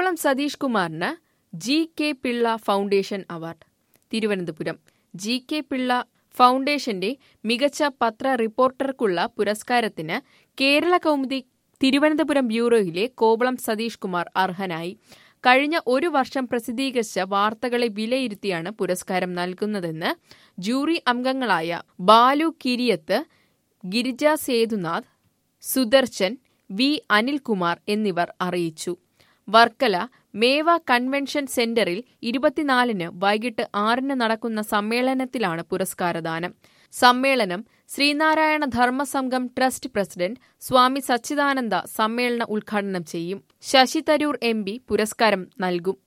കോവളം സതീഷ് കുമാറിന് G K Pillai foundation award Thiruvananthapuram G K Pillai ഫൗണ്ടേഷന്റെ മികച്ച പത്ര റിപ്പോർട്ടർക്കുള്ള പുരസ്കാരത്തിന് കേരള കൗമുദി തിരുവനന്തപുരം ബ്യൂറോയിലെ കോവളം സതീഷ് കുമാർ അർഹനായി കഴിഞ്ഞ ഒരു വർഷം പ്രസിദ്ധീകരിച്ച വാർത്തകളെ വിലയിരുത്തിയാണ് പുരസ്കാരം നൽകുന്നതെന്ന് ജൂറി അംഗങ്ങളായ ബാലു കിരിയത്ത് ഗിരിജ സേതുനാഥ് സുദർശൻ വി അനിൽകുമാർ എന്നിവർ അറിയിച്ചു വർക്കല മേവ കൺവെൻഷൻ സെന്ററിൽ ഇരുപത്തിനാലിന് വൈകിട്ട് ആറിന് നടക്കുന്ന സമ്മേളനത്തിലാണ് പുരസ്കാരദാനം സമ്മേളനം ശ്രീനാരായണ ധർമ്മസംഘം ട്രസ്റ്റ് പ്രസിഡന്റ് സ്വാമി സച്ചിദാനന്ദ സമ്മേളന ഉദ്ഘാടനം ചെയ്യും ശശി തരൂർ എം പുരസ്കാരം നൽകും